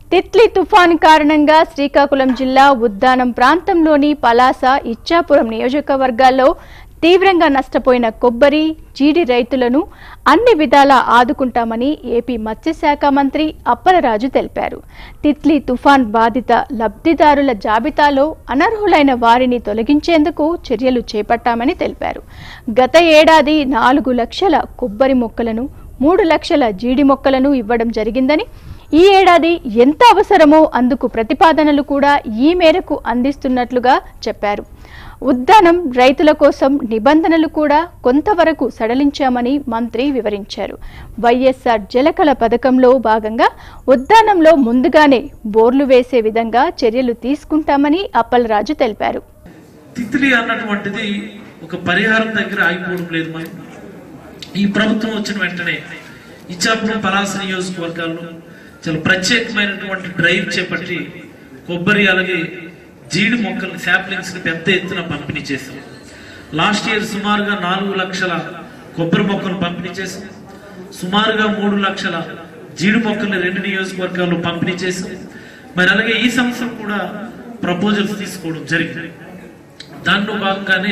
తిత్లీ తుఫాను కారణంగా శ్రీకాకుళం జిల్లా ఉద్దానం ప్రాంతంలోని పలాస ఇచ్చాపురం నియోజకవర్గాల్లో తీవ్రంగా నష్టపోయిన కొబ్బరి జీడి రైతులను అన్ని విధాలా ఆదుకుంటామని ఏపీ మత్స్యశాఖ మంత్రి అప్పలరాజు తెలిపారు తిత్లీ తుఫాన్ బాధిత లబ్ధిదారుల జాబితాలో అనర్హులైన వారిని తొలగించేందుకు చర్యలు చేపట్టామని తెలిపారు గత ఏడాది నాలుగు లక్షల కొబ్బరి మొక్కలను మూడు లక్షల జీడి మొక్కలను ఇవ్వడం జరిగిందని ఈ ఏడాది ఎంత అవసరమో అందుకు ప్రతిపాదనలు కూడా ఈ మేరకు అందిస్తున్నట్లుగా చెప్పారు ఉద్దానం రైతుల కోసం నిబంధనలు కూడా కొంతవరకు సడలించామని మంత్రి వివరించారు వైఎస్ఆర్ జలకళ పథకంలో భాగంగా ఉద్దానంలో ముందుగానే బోర్లు వేసే విధంగా చర్యలు తీసుకుంటామని అప్పలరాజు తెలిపారు తిత్లీ అన్నటువంటిది ఒక పరిహారం దగ్గర ఆగిపోవడం లేదు మనం ఈ ప్రభుత్వం వచ్చిన వెంటనే ఇచ్చాపురం పలాస నియోజకవర్గాల్లో చాలా ప్రత్యేకమైనటువంటి డ్రైవ్ చేపట్టి కొబ్బరి అలాగే జీడి మొక్కల్ని శాప్లింగ్స్ ని పెద్ద ఎత్తున పంపిణీ చేశాం లాస్ట్ ఇయర్ సుమారుగా నాలుగు లక్షల కొబ్బరి మొక్కలు పంపిణీ చేశాం సుమారుగా మూడు లక్షల జీడి మొక్కల్ని రెండు నియోజకవర్గాల్లో పంపిణీ చేశాం మరి అలాగే ఈ సంవత్సరం కూడా ప్రపోజల్స్ తీసుకోవడం జరిగింది దాంట్లో భాగంగానే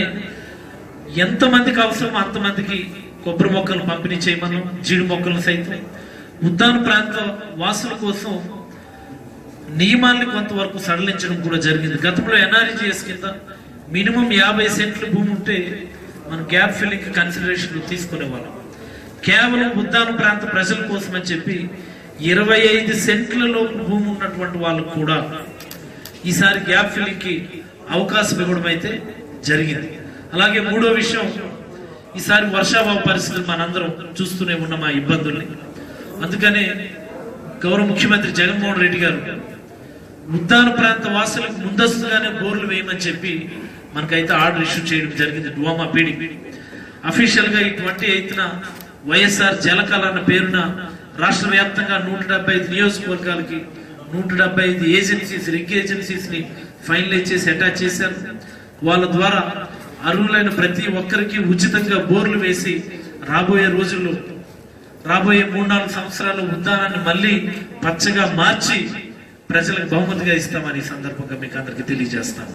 ఎంతమందికి అవసరమో అంతమందికి కొబ్బరి మొక్కలు పంపిణీ చేయమన్నాం జీడి మొక్కలు సైతం ఉద్దాన ప్రాంత వాసుల కోసం నియమాల్ని కొంతవరకు సడలించడం కూడా జరిగింది గతంలో ఎన్ఆర్జీఎస్ కింద మినిమం యాభై సెంట్ల భూమి ఉంటే మనం గ్యాప్ ఫిల్లింగ్ కన్సిడరేషన్ తీసుకునేవాళ్ళం కేవలం ఉద్దాన ప్రాంత ప్రజల కోసం అని చెప్పి ఇరవై ఐదు సెంట్లలో భూమి ఉన్నటువంటి వాళ్ళకు కూడా ఈసారి గ్యాప్ ఫిల్లింగ్ కి అవకాశం ఇవ్వడం అయితే జరిగింది అలాగే మూడో విషయం ఈసారి వర్షాభావ పరిస్థితులు మనందరం చూస్తూనే ఉన్నాం ఆ ఇబ్బందుల్ని అందుకనే గౌరవ ముఖ్యమంత్రి జగన్మోహన్ రెడ్డి గారు ఉద్దాన ప్రాంత వాసులకు ముందస్తుగానే బోర్లు వేయమని చెప్పి మనకైతే ఆర్డర్ ఇష్యూ చేయడం జరిగింది డువామా పీడి అఫీషియల్ గా ఈ ట్వంటీ ఎయిత్న వైఎస్ఆర్ జలకళ అన్న పేరున రాష్ట్ర వ్యాప్తంగా నూట డెబ్బై ఐదు నియోజకవర్గాలకి నూట డెబ్బై ఐదు ఏజెన్సీస్ రిగ్ ఏజెన్సీస్ ని ఫైనలైజ్ చేసి అటాచ్ చేశారు వాళ్ళ ద్వారా అర్హులైన ప్రతి ఒక్కరికి ఉచితంగా బోర్లు వేసి రాబోయే రోజుల్లో రాబోయే మూడు నాలుగు సంవత్సరాలు ఉద్దానాన్ని మళ్ళీ పచ్చగా మార్చి ప్రజలకు బహుమతిగా ఇస్తామని ఈ సందర్భంగా మీకు అందరికి తెలియజేస్తాం